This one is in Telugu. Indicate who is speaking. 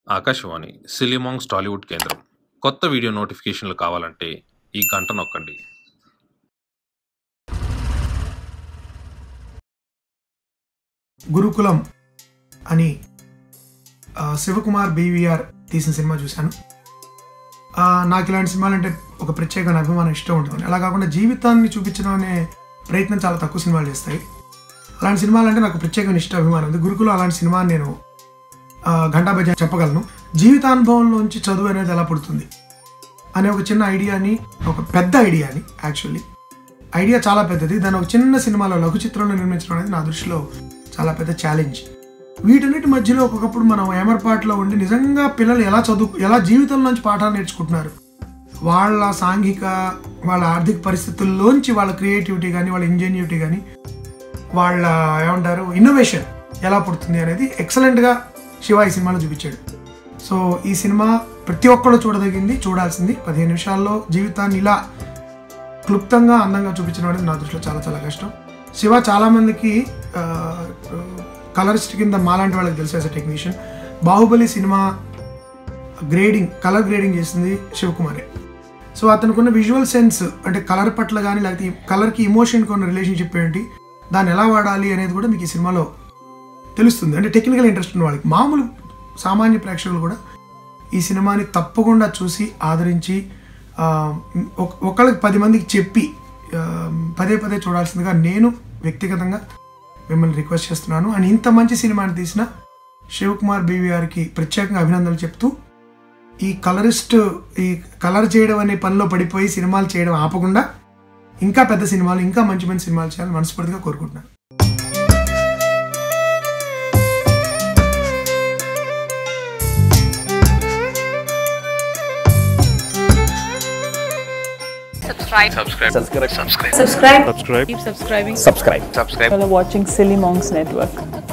Speaker 1: ఆకాశవాణి సిలిమాంగ్స్ టాలీవుడ్ కేంద్రం కొత్త వీడియో నోటిఫికేషన్లు కావాలంటే ఈ గంట నొక్కండి
Speaker 2: గురుకులం అని ఆ, శివకుమార్ బీవీఆర్ తీసిన సినిమా చూశాను ఆ, నాకు ఇలాంటి సినిమాలు అంటే ఒక ప్రత్యేకమైన అభిమానం ఇష్టం ఉంటుంది అలా కాకుండా జీవితాన్ని చూపించడం అనే ప్రయత్నం చాలా తక్కువ సినిమాలు చేస్తాయి అలాంటి సినిమాలు అంటే నాకు ప్రత్యేకమైన ఇష్ట అభిమానం ఉంది గురుకులం అలాంటి సినిమాని నేను ఆ, ఘంటా బజా చెప్పగలను జీవితానుభవంలోంచి చదువు అనేది ఎలా పుడుతుంది అనే ఒక చిన్న ఐడియాని ఒక పెద్ద ఐడియాని యాక్చువల్లీ ఐడియా చాలా పెద్దది దాన్ని ఒక చిన్న సినిమాలో లఘు చిత్రంలో నిర్మించడం అనేది నా దృష్టిలో చాలా పెద్ద ఛాలెంజ్ వీటన్నిటి మధ్యలో ఒక్కొక్కప్పుడు మనం ఏమర్పాట్లో ఉండి నిజంగా పిల్లలు ఎలా చదువు ఎలా జీవితం నుంచి పాఠాలు నేర్చుకుంటున్నారు వాళ్ళ సాంఘిక వాళ్ళ ఆర్థిక పరిస్థితుల్లోంచి వాళ్ళ క్రియేటివిటీ కానీ వాళ్ళ ఇంజనీవిటీ కానీ వాళ్ళ ఏమంటారు ఇన్నోవేషన్ ఎలా పుడుతుంది అనేది ఎక్సలెంట్గా శివ ఈ సినిమాలో చూపించాడు సో ఈ సినిమా ప్రతి ఒక్కళ్ళు చూడదగింది చూడాల్సింది పదిహేను నిమిషాల్లో జీవితాన్ని ఇలా క్లుప్తంగా అందంగా చూపించడం అనేది నా దృష్టిలో చాలా చాలా కష్టం శివ చాలామందికి కలరిస్ట్ కింద మాలాంటి వాళ్ళకి తెలిసే టెక్నీషియన్ బాహుబలి సినిమా గ్రేడింగ్ కలర్ గ్రేడింగ్ చేసింది శివకుమారే సో అతనికి ఉన్న విజువల్ సెన్స్ అంటే కలర్ పట్ల కానీ లేకపోతే కలర్కి ఇమోషన్కి ఉన్న రిలేషన్షిప్ ఏంటి దాన్ని ఎలా వాడాలి అనేది కూడా మీకు ఈ సినిమాలో తెలుస్తుంది అంటే టెక్నికల్ ఇంట్రెస్ట్ ఉన్న వాళ్ళకి మామూలు సామాన్య ప్రేక్షకులు కూడా ఈ సినిమాని తప్పకుండా చూసి ఆదరించి ఆ, ఒక- ఒకళ్ళకి పది మందికి చెప్పి ఆ, పదే పదే చూడాల్సిందిగా నేను వ్యక్తిగతంగా మిమ్మల్ని రిక్వెస్ట్ చేస్తున్నాను అండ్ ఇంత మంచి సినిమాని తీసిన శివకుమార్ బీవీఆర్కి ప్రత్యేకంగా అభినందనలు చెప్తూ ఈ కలరిస్ట్ ఈ కలర్ చేయడం అనే పనిలో పడిపోయి సినిమాలు చేయడం ఆపకుండా ఇంకా పెద్ద సినిమాలు ఇంకా మంచి మంచి సినిమాలు చేయాలని మనస్ఫూర్తిగా కోరుకుంటున్నాను
Speaker 3: subscribe
Speaker 4: subscribe
Speaker 3: subscribe
Speaker 4: subscribe
Speaker 3: keep subscribing
Speaker 4: subscribe
Speaker 5: You're watching Silly Monks Network.